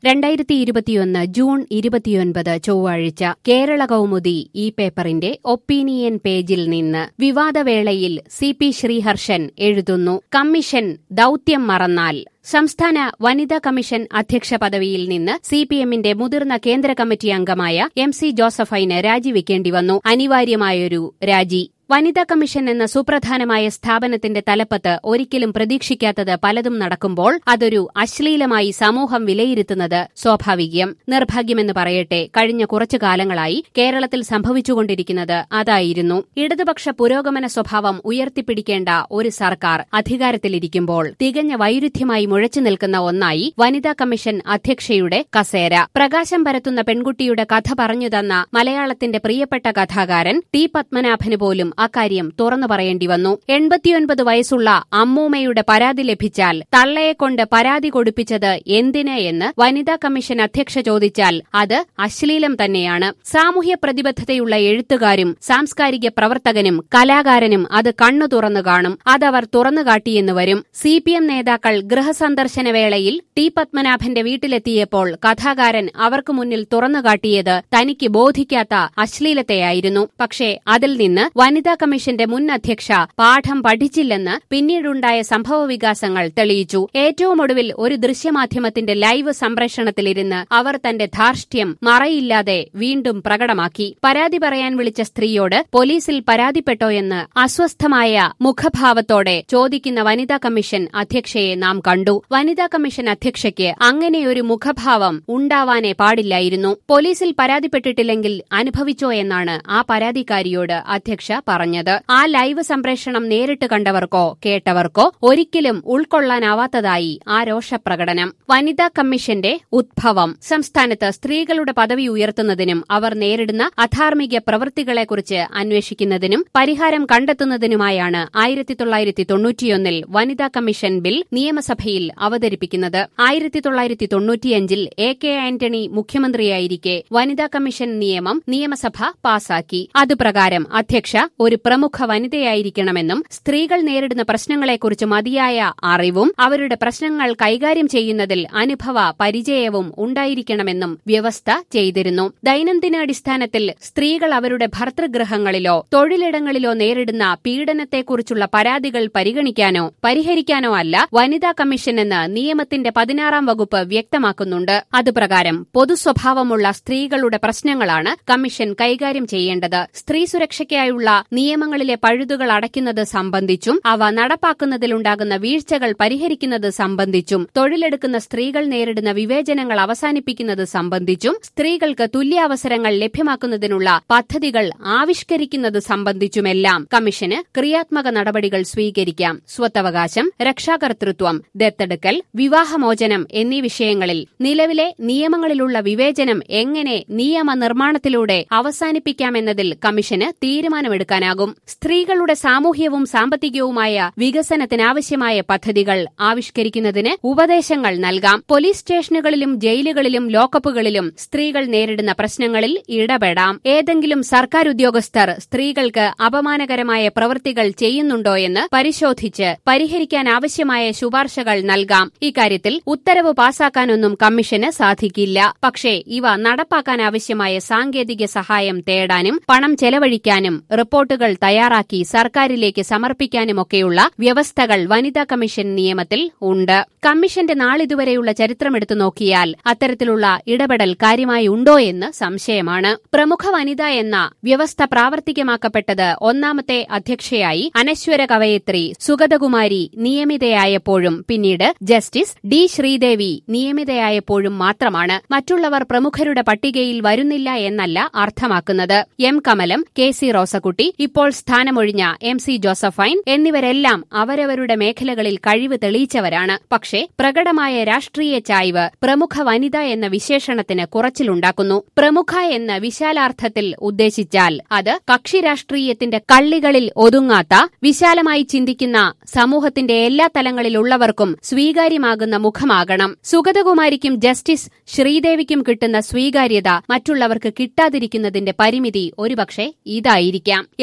രണ്ടായിരത്തി ഇരുപത്തിയൊന്ന് ജൂൺ ഇരുപത്തിയൊൻപത് ചൊവ്വാഴ്ച കേരള കൗമുദി ഈ പേപ്പറിന്റെ ഒപ്പീനിയൻ പേജിൽ നിന്ന് വിവാദവേളയിൽ സി പി ശ്രീഹർഷൻ എഴുതുന്നു കമ്മീഷൻ ദൌത്യം മറന്നാൽ സംസ്ഥാന വനിതാ കമ്മീഷൻ അധ്യക്ഷ പദവിയിൽ നിന്ന് സിപിഎമ്മിന്റെ മുതിർന്ന കേന്ദ്ര കമ്മിറ്റി അംഗമായ എം സി ജോസഫൈന് രാജിവെക്കേണ്ടി വന്നു അനിവാര്യമായൊരു രാജി വനിതാ കമ്മീഷൻ എന്ന സുപ്രധാനമായ സ്ഥാപനത്തിന്റെ തലപ്പത്ത് ഒരിക്കലും പ്രതീക്ഷിക്കാത്തത് പലതും നടക്കുമ്പോൾ അതൊരു അശ്ലീലമായി സമൂഹം വിലയിരുത്തുന്നത് സ്വാഭാവികം നിർഭാഗ്യമെന്ന് പറയട്ടെ കഴിഞ്ഞ കുറച്ചു കാലങ്ങളായി കേരളത്തിൽ സംഭവിച്ചുകൊണ്ടിരിക്കുന്നത് അതായിരുന്നു ഇടതുപക്ഷ പുരോഗമന സ്വഭാവം ഉയർത്തിപ്പിടിക്കേണ്ട ഒരു സർക്കാർ അധികാരത്തിലിരിക്കുമ്പോൾ തികഞ്ഞ വൈരുദ്ധ്യമായി മുഴച്ചു നിൽക്കുന്ന ഒന്നായി വനിതാ കമ്മീഷൻ അധ്യക്ഷയുടെ കസേര പ്രകാശം പരത്തുന്ന പെൺകുട്ടിയുടെ കഥ പറഞ്ഞുതന്ന മലയാളത്തിന്റെ പ്രിയപ്പെട്ട കഥാകാരൻ ടി പത്മനാഭന് പോലും അക്കാര്യം തുറന്നു പറയേണ്ടി വന്നു എൺപത്തിയൊൻപത് വയസ്സുള്ള അമ്മൂമ്മയുടെ പരാതി ലഭിച്ചാൽ തള്ളയെക്കൊണ്ട് പരാതി കൊടുപ്പിച്ചത് എന്തിന് എന്ന് വനിതാ കമ്മീഷൻ അധ്യക്ഷ ചോദിച്ചാൽ അത് അശ്ലീലം തന്നെയാണ് സാമൂഹ്യ പ്രതിബദ്ധതയുള്ള എഴുത്തുകാരും സാംസ്കാരിക പ്രവർത്തകനും കലാകാരനും അത് കണ്ണു തുറന്നു കാണും അതവർ തുറന്നുകാട്ടിയെന്ന് വരും സി പി എം നേതാക്കൾ ഗൃഹസന്ദർശന വേളയിൽ ടി പത്മനാഭന്റെ വീട്ടിലെത്തിയപ്പോൾ കഥാകാരൻ അവർക്ക് മുന്നിൽ തുറന്നുകാട്ടിയത് തനിക്ക് ബോധിക്കാത്ത അശ്ലീലത്തെയായിരുന്നു പക്ഷേ അതിൽ നിന്ന് വനിതാ കമ്മീഷന്റെ മുൻ അധ്യക്ഷ പാഠം പഠിച്ചില്ലെന്ന് പിന്നീടുണ്ടായ സംഭവവികാസങ്ങൾ തെളിയിച്ചു ഏറ്റവും ഒടുവിൽ ഒരു ദൃശ്യമാധ്യമത്തിന്റെ ലൈവ് സംപ്രേഷണത്തിലിരുന്ന് അവർ തന്റെ ധാർഷ്ട്യം മറയില്ലാതെ വീണ്ടും പ്രകടമാക്കി പരാതി പറയാൻ വിളിച്ച സ്ത്രീയോട് പോലീസിൽ പരാതിപ്പെട്ടോയെന്ന് അസ്വസ്ഥമായ മുഖഭാവത്തോടെ ചോദിക്കുന്ന വനിതാ കമ്മീഷൻ അധ്യക്ഷയെ നാം കണ്ടു വനിതാ കമ്മീഷൻ അധ്യക്ഷയ്ക്ക് അങ്ങനെയൊരു മുഖഭാവം ഉണ്ടാവാനേ പാടില്ലായിരുന്നു പോലീസിൽ പരാതിപ്പെട്ടിട്ടില്ലെങ്കിൽ അനുഭവിച്ചോ എന്നാണ് ആ പരാതിക്കാരിയോട് അധ്യക്ഷ പറഞ്ഞത് ആ ലൈവ് സംപ്രേഷണം നേരിട്ട് കണ്ടവർക്കോ കേട്ടവർക്കോ ഒരിക്കലും ഉൾക്കൊള്ളാനാവാത്തതായി ആ രോഷപ്രകടനം വനിതാ കമ്മീഷന്റെ ഉദ്ഭവം സംസ്ഥാനത്ത് സ്ത്രീകളുടെ പദവി ഉയർത്തുന്നതിനും അവർ നേരിടുന്ന അധാർമിക പ്രവൃത്തികളെക്കുറിച്ച് അന്വേഷിക്കുന്നതിനും പരിഹാരം കണ്ടെത്തുന്നതിനുമായാണ് ആയിരത്തി തൊള്ളായിരത്തി തൊണ്ണൂറ്റിയൊന്നിൽ വനിതാ കമ്മീഷൻ ബിൽ നിയമസഭയിൽ അവതരിപ്പിക്കുന്നത് ആയിരത്തി തൊള്ളായിരത്തി തൊണ്ണൂറ്റിയഞ്ചിൽ എ കെ ആന്റണി മുഖ്യമന്ത്രിയായിരിക്കെ വനിതാ കമ്മീഷൻ നിയമം നിയമസഭ പാസാക്കി അതുപ്രകാരം അധ്യക്ഷ ഒരു പ്രമുഖ വനിതയായിരിക്കണമെന്നും സ്ത്രീകൾ നേരിടുന്ന പ്രശ്നങ്ങളെക്കുറിച്ച് മതിയായ അറിവും അവരുടെ പ്രശ്നങ്ങൾ കൈകാര്യം ചെയ്യുന്നതിൽ അനുഭവ പരിചയവും ഉണ്ടായിരിക്കണമെന്നും വ്യവസ്ഥ ചെയ്തിരുന്നു ദൈനംദിനാടിസ്ഥാനത്തിൽ സ്ത്രീകൾ അവരുടെ ഭർതൃഗൃഹങ്ങളിലോ തൊഴിലിടങ്ങളിലോ നേരിടുന്ന പീഡനത്തെക്കുറിച്ചുള്ള പരാതികൾ പരിഗണിക്കാനോ പരിഹരിക്കാനോ അല്ല വനിതാ കമ്മീഷൻ എന്ന് നിയമത്തിന്റെ പതിനാറാം വകുപ്പ് വ്യക്തമാക്കുന്നുണ്ട് അതുപ്രകാരം പൊതുസ്വഭാവമുള്ള സ്ത്രീകളുടെ പ്രശ്നങ്ങളാണ് കമ്മീഷൻ കൈകാര്യം ചെയ്യേണ്ടത് സ്ത്രീ സുരക്ഷയ്ക്കായുള്ള നിയമങ്ങളിലെ പഴുതുകൾ അടയ്ക്കുന്നത് സംബന്ധിച്ചും അവ നടപ്പാക്കുന്നതിലുണ്ടാകുന്ന വീഴ്ചകൾ പരിഹരിക്കുന്നത് സംബന്ധിച്ചും തൊഴിലെടുക്കുന്ന സ്ത്രീകൾ നേരിടുന്ന വിവേചനങ്ങൾ അവസാനിപ്പിക്കുന്നത് സംബന്ധിച്ചും സ്ത്രീകൾക്ക് തുല്യാവസരങ്ങൾ ലഭ്യമാക്കുന്നതിനുള്ള പദ്ധതികൾ ആവിഷ്കരിക്കുന്നത് സംബന്ധിച്ചുമെല്ലാം കമ്മീഷന് ക്രിയാത്മക നടപടികൾ സ്വീകരിക്കാം സ്വത്തവകാശം രക്ഷാകർതൃത്വം ദത്തെടുക്കൽ വിവാഹമോചനം എന്നീ വിഷയങ്ങളിൽ നിലവിലെ നിയമങ്ങളിലുള്ള വിവേചനം എങ്ങനെ നിയമനിർമ്മാണത്തിലൂടെ അവസാനിപ്പിക്കാമെന്നതിൽ കമ്മീഷന് തീരുമാനമെടുക്കാനാകും സ്ത്രീകളുടെ സാമൂഹ്യവും സാമ്പത്തികവുമായ വികസനത്തിനാവശ്യമായ പദ്ധതികൾ ആവിഷ്കരിക്കുന്നതിന് ഉപദേശങ്ങൾ നൽകാം പോലീസ് സ്റ്റേഷനുകളിലും ജയിലുകളിലും ലോക്കപ്പുകളിലും സ്ത്രീകൾ നേരിടുന്ന പ്രശ്നങ്ങളിൽ ഇടപെടാം ഏതെങ്കിലും സർക്കാർ ഉദ്യോഗസ്ഥർ സ്ത്രീകൾക്ക് അപമാനകരമായ പ്രവൃത്തികൾ ചെയ്യുന്നുണ്ടോയെന്ന് പരിശോധിച്ച് പരിഹരിക്കാൻ ആവശ്യമായ ശുപാർശകൾ നൽകാം ഇക്കാര്യത്തിൽ ഉത്തരവ് പാസാക്കാനൊന്നും കമ്മീഷന് സാധിക്കില്ല പക്ഷേ ഇവ നടപ്പാക്കാനാവശ്യമായ സാങ്കേതിക സഹായം തേടാനും പണം ചെലവഴിക്കാനും റിപ്പോർട്ടുകൾ തയ്യാറാക്കി സർക്കാരിലേക്ക് സമർപ്പിക്കാനുമൊക്കെയുള്ള വ്യവസ്ഥകൾ വനിതാ കമ്മീഷൻ നിയമത്തിൽ ഉണ്ട് കമ്മീഷന്റെ നാളിതുവരെയുള്ള ചരിത്രമെടുത്തു നോക്കിയാൽ അത്തരത്തിലുള്ള ഇടപെടൽ കാര്യമായി ഉണ്ടോ എന്ന് സംശയമാണ് പ്രമുഖ വനിത എന്ന വ്യവസ്ഥ പ്രാവർത്തികമാക്കപ്പെട്ടത് ഒന്നാമത്തെ അധ്യക്ഷയായി അനശ്വര കവയത്രി സുഗതകുമാരി നിയമിതയായപ്പോഴും പിന്നീട് ജസ്റ്റിസ് ഡി ശ്രീദേവി നിയമിതയായപ്പോഴും മാത്രമാണ് മറ്റുള്ളവർ പ്രമുഖരുടെ പട്ടികയിൽ വരുന്നില്ല എന്നല്ല അർത്ഥമാക്കുന്നത് M Kamalam K C Rosakutty ഇപ്പോൾ സ്ഥാനമൊഴിഞ്ഞ എം സി ജോസഫൈൻ എന്നിവരെല്ലാം അവരവരുടെ മേഖലകളിൽ കഴിവ് തെളിയിച്ചവരാണ് പക്ഷേ പ്രകടമായ രാഷ്ട്രീയ ചായ്വ് പ്രമുഖ വനിത എന്ന വിശേഷണത്തിന് കുറച്ചിലുണ്ടാക്കുന്നു പ്രമുഖ എന്ന വിശാലാർത്ഥത്തിൽ ഉദ്ദേശിച്ചാൽ അത് കക്ഷി രാഷ്ട്രീയത്തിന്റെ കള്ളികളിൽ ഒതുങ്ങാത്ത വിശാലമായി ചിന്തിക്കുന്ന സമൂഹത്തിന്റെ എല്ലാ തലങ്ങളിലുള്ളവർക്കും സ്വീകാര്യമാകുന്ന മുഖമാകണം സുഗതകുമാരിക്കും ജസ്റ്റിസ് ശ്രീദേവിക്കും കിട്ടുന്ന സ്വീകാര്യത മറ്റുള്ളവർക്ക് കിട്ടാതിരിക്കുന്നതിന്റെ പരിമിതി ഒരുപക്ഷെ ഇതായിരിക്കാം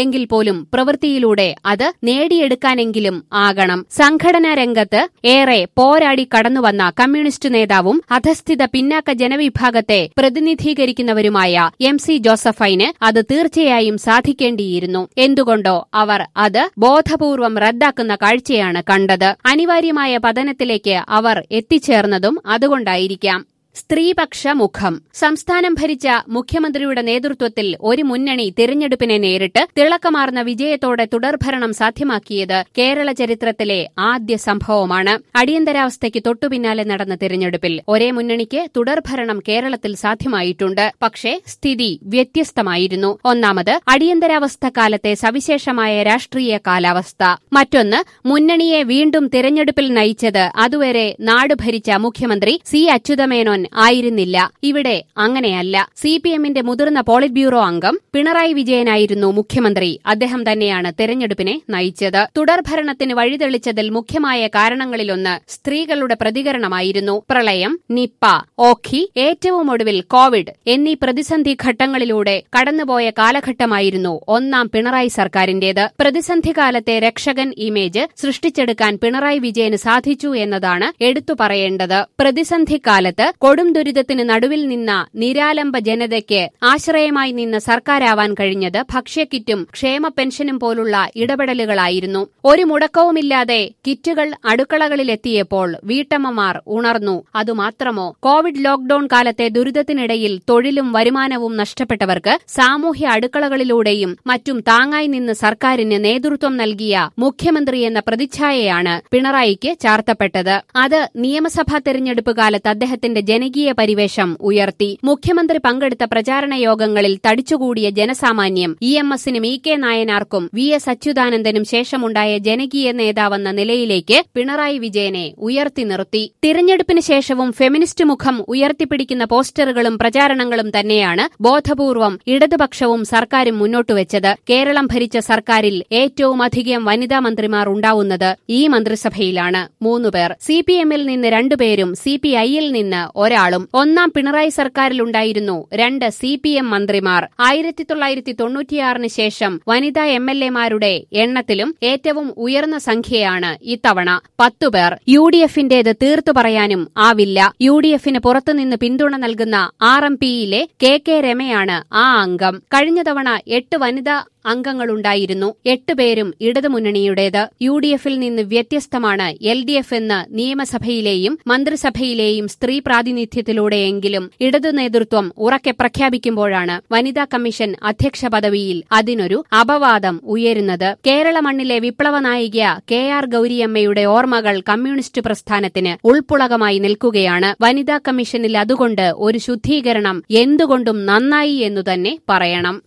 ഇല്ലെങ്കിൽ പോലും പ്രവൃത്തിയിലൂടെ അത് നേടിയെടുക്കാനെങ്കിലും ആകണം സംഘടനാ രംഗത്ത് ഏറെ പോരാടി കടന്നുവന്ന കമ്മ്യൂണിസ്റ്റ് നേതാവും അധസ്ഥിത പിന്നാക്ക ജനവിഭാഗത്തെ പ്രതിനിധീകരിക്കുന്നവരുമായ എം സി ജോസഫൈന് അത് തീർച്ചയായും സാധിക്കേണ്ടിയിരുന്നു എന്തുകൊണ്ടോ അവർ അത് ബോധപൂർവം റദ്ദാക്കുന്ന കാഴ്ചയാണ് കണ്ടത് അനിവാര്യമായ പതനത്തിലേക്ക് അവർ എത്തിച്ചേർന്നതും അതുകൊണ്ടായിരിക്കാം സ്ത്രീപക്ഷ മുഖം സംസ്ഥാനം ഭരിച്ച മുഖ്യമന്ത്രിയുടെ നേതൃത്വത്തിൽ ഒരു മുന്നണി തിരഞ്ഞെടുപ്പിനെ നേരിട്ട് തിളക്കമാർന്ന വിജയത്തോടെ തുടർഭരണം സാധ്യമാക്കിയത് കേരള ചരിത്രത്തിലെ ആദ്യ സംഭവമാണ് അടിയന്തരാവസ്ഥയ്ക്ക് തൊട്ടുപിന്നാലെ നടന്ന തിരഞ്ഞെടുപ്പിൽ ഒരേ മുന്നണിക്ക് തുടർഭരണം കേരളത്തിൽ സാധ്യമായിട്ടുണ്ട് പക്ഷേ സ്ഥിതി വ്യത്യസ്തമായിരുന്നു ഒന്നാമത് അടിയന്തരാവസ്ഥ കാലത്തെ സവിശേഷമായ രാഷ്ട്രീയ കാലാവസ്ഥ മറ്റൊന്ന് മുന്നണിയെ വീണ്ടും തിരഞ്ഞെടുപ്പിൽ നയിച്ചത് അതുവരെ നാട് ഭരിച്ച മുഖ്യമന്ത്രി സി അച്യുതമേനോൻ ആയിരുന്നില്ല ഇവിടെ അങ്ങനെയല്ല സി പി എമ്മിന്റെ മുതിർന്ന പോളിറ്റ് ബ്യൂറോ അംഗം പിണറായി വിജയനായിരുന്നു മുഖ്യമന്ത്രി അദ്ദേഹം തന്നെയാണ് തെരഞ്ഞെടുപ്പിനെ നയിച്ചത് തുടർഭരണത്തിന് വഴിതെളിച്ചതിൽ മുഖ്യമായ കാരണങ്ങളിലൊന്ന് സ്ത്രീകളുടെ പ്രതികരണമായിരുന്നു പ്രളയം നിപ്പ ഓഖി ഏറ്റവും ഒടുവിൽ കോവിഡ് എന്നീ പ്രതിസന്ധി ഘട്ടങ്ങളിലൂടെ കടന്നുപോയ കാലഘട്ടമായിരുന്നു ഒന്നാം പിണറായി സർക്കാരിന്റേത് പ്രതിസന്ധി കാലത്തെ രക്ഷകൻ ഇമേജ് സൃഷ്ടിച്ചെടുക്കാൻ പിണറായി വിജയന് സാധിച്ചു എന്നതാണ് എടുത്തു പറയേണ്ടത് പ്രതിസന്ധി കാലത്ത് കൊടും ദുരിതത്തിന് നടുവിൽ നിന്ന നിരാലംബ ജനതയ്ക്ക് ആശ്രയമായി നിന്ന് സർക്കാരാവാൻ കഴിഞ്ഞത് ഭക്ഷ്യക്കിറ്റും ക്ഷേമ പെൻഷനും പോലുള്ള ഇടപെടലുകളായിരുന്നു ഒരു മുടക്കവുമില്ലാതെ കിറ്റുകൾ അടുക്കളകളിലെത്തിയപ്പോൾ വീട്ടമ്മമാർ ഉണർന്നു അതുമാത്രമോ കോവിഡ് ലോക്ഡൌൺ കാലത്തെ ദുരിതത്തിനിടയിൽ തൊഴിലും വരുമാനവും നഷ്ടപ്പെട്ടവർക്ക് സാമൂഹ്യ അടുക്കളകളിലൂടെയും മറ്റും താങ്ങായി നിന്ന് സർക്കാരിന് നേതൃത്വം നൽകിയ മുഖ്യമന്ത്രി എന്ന പ്രതിച്ഛായയാണ് പിണറായിക്ക് ചാർത്തപ്പെട്ടത് അത് നിയമസഭാ തെരഞ്ഞെടുപ്പ് കാലത്ത് അദ്ദേഹത്തിന്റെ ജനകീയ പരിവേഷം ഉയർത്തി മുഖ്യമന്ത്രി പങ്കെടുത്ത പ്രചാരണ യോഗങ്ങളിൽ തടിച്ചുകൂടിയ ജനസാമാന്യം ഇ എം എസിനും ഇ കെ നായനാർക്കും വി എസ് അച്യുതാനന്ദനും ശേഷമുണ്ടായ ജനകീയ നേതാവെന്ന നിലയിലേക്ക് പിണറായി വിജയനെ ഉയർത്തി നിർത്തി തിരഞ്ഞെടുപ്പിന് ശേഷവും ഫെമിനിസ്റ്റ് മുഖം ഉയർത്തിപ്പിടിക്കുന്ന പോസ്റ്ററുകളും പ്രചാരണങ്ങളും തന്നെയാണ് ബോധപൂർവം ഇടതുപക്ഷവും സർക്കാരും മുന്നോട്ടുവച്ചത് കേരളം ഭരിച്ച സർക്കാരിൽ ഏറ്റവും അധികം വനിതാ മന്ത്രിമാർ ഉണ്ടാവുന്നത് ഈ മന്ത്രിസഭയിലാണ് മൂന്നുപേർ സി പി എമ്മിൽ നിന്ന് രണ്ടുപേരും സി പി ഐയിൽ നിന്ന് ഒരാളും ഒന്നാം പിണറായി സർക്കാരിലുണ്ടായിരുന്നു രണ്ട് സി പി എം മന്ത്രിമാർ ആയിരത്തി തൊള്ളായിരത്തി തൊണ്ണൂറ്റിയാറിന് ശേഷം വനിതാ എം എൽ എമാരുടെ എണ്ണത്തിലും ഏറ്റവും ഉയർന്ന സംഖ്യയാണ് ഇത്തവണ പത്തുപേർ യു ഡി എഫിന്റേത് തീർത്തു പറയാനും ആവില്ല യു ഡി എഫിന് പുറത്തുനിന്ന് പിന്തുണ നൽകുന്ന ആർ എം പിയിലെ കെ കെ രമയാണ് ആ അംഗം കഴിഞ്ഞ തവണ എട്ട് വനിതാ അംഗങ്ങളുണ്ടായിരുന്നു എട്ടുപേരും ഇടതുമുന്നണിയുടേത് യു ഡി എഫിൽ നിന്ന് വ്യത്യസ്തമാണ് എൽ ഡി എഫ് എന്ന് നിയമസഭയിലെയും മന്ത്രിസഭയിലെയും സ്ത്രീ പ്രാതിനിധ്യത്തിലൂടെയെങ്കിലും ഇടതു നേതൃത്വം ഉറക്കെ പ്രഖ്യാപിക്കുമ്പോഴാണ് വനിതാ കമ്മീഷൻ അധ്യക്ഷ പദവിയിൽ അതിനൊരു അപവാദം ഉയരുന്നത് കേരള മണ്ണിലെ വിപ്ലവ നായിക കെ ആർ ഗൌരിയമ്മയുടെ ഓർമ്മകൾ കമ്മ്യൂണിസ്റ്റ് പ്രസ്ഥാനത്തിന് ഉൾപ്പുളകമായി നിൽക്കുകയാണ് വനിതാ കമ്മീഷനിൽ അതുകൊണ്ട് ഒരു ശുദ്ധീകരണം എന്തുകൊണ്ടും നന്നായി എന്നു തന്നെ പറയണം